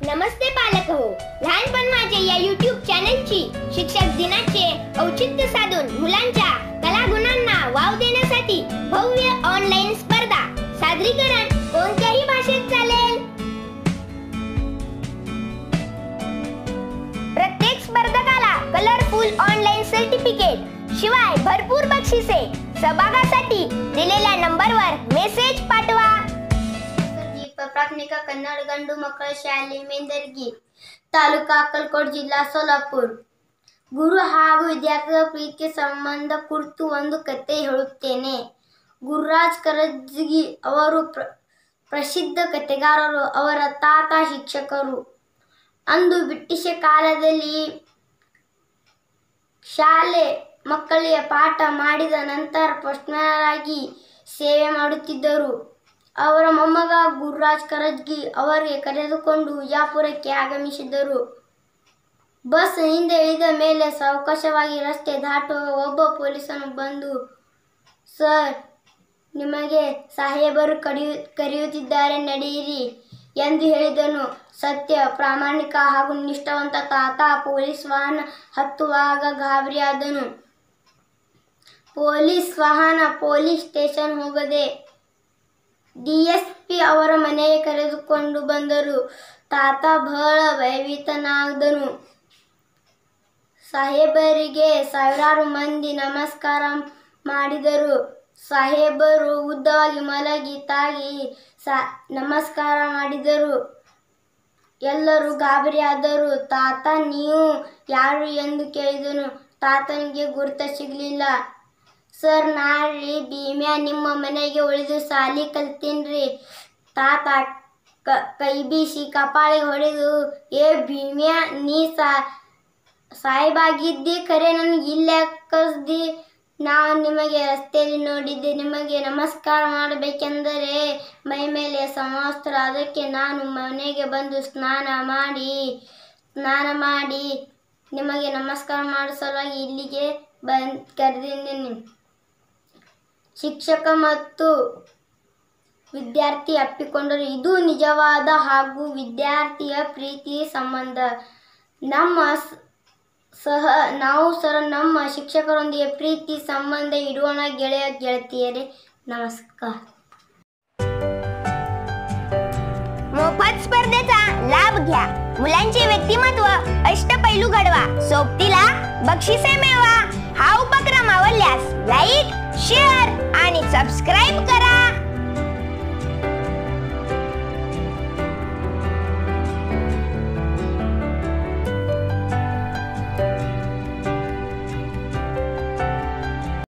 नमस्ते पालक हो लहानपण माझे या युट्यूब चॅनलची शिक्षक दिनाचे औचित्य साधून मुलांच्या कलागुणांना वाव देण्यासाठी भव्य ऑनलाईन स्पर्धा सादरीकरण कोणत्याही भाषेत चालेल प्रत्येक स्पर्धकाला कलरफुल ऑनलाईन सर्टिफिकेट शिवाय भरपूर बक्षिसे सहभागासाठी दिलेल्या नंबरवर मेसेज पाठवा ದೀಪ ಪ್ರಾಥಮಿಕ ಕನ್ನಡ ಗಂಡು ಮಕ್ಕಳ ಶಾಲೆ ಮೇಂದರ್ಗಿ ತಾಲೂಕು ಅಕ್ಕಲಕೋಟ್ ಜಿಲ್ಲಾ ಸೋಲಾಪುರ್ ಗುರು ಹಾಗೂ ವಿದ್ಯಾರ್ಥಿಗಳ ಪ್ರೀತಿ ಸಂಬಂಧ ಕುರಿತು ಒಂದು ಕತೆ ಹೇಳುತ್ತೇನೆ ಗುರುರಾಜ್ ಕರಜ್ಗಿ ಅವರು ಪ್ರ ಪ್ರಸಿದ್ಧ ಕತೆಗಾರರು ಅವರ ತಾತ ಶಿಕ್ಷಕರು ಅಂದು ಬ್ರಿಟಿಷ್ ಕಾಲದಲ್ಲಿ ಶಾಲೆ ಮಕ್ಕಳಿಗೆ ಪಾಠ ಮಾಡಿದ ನಂತರ ಪೋಸ್ಟ್ಮ್ಯಾನರಾಗಿ ಸೇವೆ ಮಾಡುತ್ತಿದ್ದರು ಅವರ ಮೊಮ್ಮಗ ಗುರುರಾಜ್ ಕರಜ್ಗಿ ಅವರಿಗೆ ಕರೆದುಕೊಂಡು ವಿಜಾಪುರಕ್ಕೆ ಆಗಮಿಸಿದರು ಬಸ್ ಹಿಂದೆ ಇಳಿದ ಮೇಲೆ ಸಾವಕಾಶವಾಗಿ ರಸ್ತೆ ದಾಟುವ ಒಬ್ಬ ಪೊಲೀಸನು ಬಂದು ಸರ್ ನಿಮಗೆ ಸಾಹೇಬರು ಕರೆಯು ಕರೆಯುತ್ತಿದ್ದಾರೆ ನಡೆಯಿರಿ ಎಂದು ಹೇಳಿದನು ಸತ್ಯ ಪ್ರಾಮಾಣಿಕ ಹಾಗೂ ನಿಷ್ಠಾವಂತ ತಾತ ಪೊಲೀಸ್ ವಾಹನ ಹತ್ತುವಾಗ ಗಾಬರಿಯಾದನು ಪೊಲೀಸ್ ವಾಹನ ಪೊಲೀಸ್ ಸ್ಟೇಷನ್ ಹೋಗದೆ ಡಿಎಸ್ಪಿ ಅವರ ಮನೆಗೆ ಕರೆದುಕೊಂಡು ಬಂದರು ತಾತ ಬಹಳ ಭಯಭೀತನಾದನು ಸಾಹೇಬರಿಗೆ ಸಾವಿರಾರು ಮಂದಿ ನಮಸ್ಕಾರ ಮಾಡಿದರು ಸಾಹೇಬರು ಉದ್ದವಾಗಿ ಮಲಗಿ ತಾಗಿ ಸಾ ನಮಸ್ಕಾರ ಮಾಡಿದರು ಎಲ್ಲರೂ ಗಾಬರಿಯಾದರು ತಾತ ನೀವು ಯಾರು ಎಂದು ಕೇಳಿದನು ತಾತನಿಗೆ ಗುರುತ ಸಿಗಲಿಲ್ಲ ಸರ್ ನಾರಿ ಭೀಮ್ಯಾ ನಿಮ್ಮ ಮನೆಗೆ ಉಳಿದು ಸಾಲಿ ಕಲ್ತೀನ್ರಿ ತಾತ ಕ ಕೈ ಬೀಸಿ ಕಪಾಳಿಗೆ ಹೊಡೆದು ಏ ಭೀಮ್ಯಾ ನೀ ಸಾ ಸಾಯಿಬಾಗಿದ್ದಿ ಖರೆ ನನಗೆ ಇಲ್ಲೇ ಕಳಿಸ್ದಿ ನಾವು ನಿಮಗೆ ರಸ್ತೆಯಲ್ಲಿ ನೋಡಿದ್ದೆ ನಿಮಗೆ ನಮಸ್ಕಾರ ಮಾಡಬೇಕೆಂದರೆ ಮೈ ಮೇಲೆ ಸಮವಸ್ತ್ರ ಅದಕ್ಕೆ ನಾನು ಮನೆಗೆ ಬಂದು ಸ್ನಾನ ಮಾಡಿ ಸ್ನಾನ ಮಾಡಿ ನಿಮಗೆ ನಮಸ್ಕಾರ ಮಾಡೋ ಸಲುವಾಗಿ ಇಲ್ಲಿಗೆ ಬಂದು ಕರೆದಿದ್ದೀನಿ ಶಿಕ್ಷಕ ಮತ್ತು ವಿದ್ಯಾರ್ಥಿ ಅಪ್ಪಿಕೊಂಡರು ಇದು ನಿಜವಾದ ಹಾಗೂ ವಿದ್ಯಾರ್ಥಿಯ ಪ್ರೀತಿ ಸಂಬಂಧ ನಮ್ಮ ಸ- ಸಹ ನಾವು ಸಹ ನಮ್ಮ ಶಿಕ್ಷಕರೊಂದಿಗೆ ಪ್ರೀತಿ ಸಂಬಂಧ ಇಡೋಣ ಗೆಳೆಯ ಗೆಳತಿಯರೇ नमस्कार मोफत स्पर्धेचा लाभ घ्या मुलांचे व्यक्तिमत्व अष्टपैलू घडवा सोबतीला बक्षिसे मिळवा हा उपक्रम आवडल्यास लाईक शेअर आणि सबस्क्राईब करा